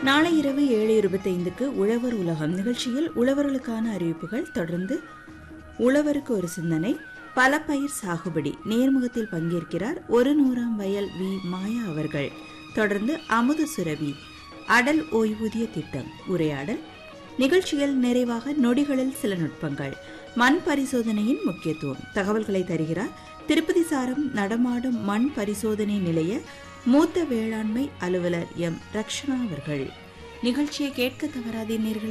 நாளை இரவு ஏழு இருபத்தைந்துக்கு உழவர் உலகம் நிகழ்ச்சியில் உழவர்களுக்கான அறிவிப்புகள் தொடர்ந்து உழவருக்கு ஒரு சிந்தனை பல பயிர் சாகுபடி நேர்முகத்தில் பங்கேற்கிறார் ஒரு நூறாம் வயல் வி மாயா அவர்கள் தொடர்ந்து அமுத சுரபி அடல் ஓய்வூதிய திட்டம் உரையாடல் நிகழ்ச்சியில் நிறைவாக நொடிகளில் சில நுட்பங்கள் மண் பரிசோதனையின் முக்கியத்துவம் தகவல்களை தருகிறார் திருப்பதி சாரம் நடமாடும் மண் பரிசோதனை நிலைய மூத்த வேளாண்மை அலுவலர் எம் ரக்ஷனா அவர்கள் நிகழ்ச்சியை கேட்க தவறாதீர்கள்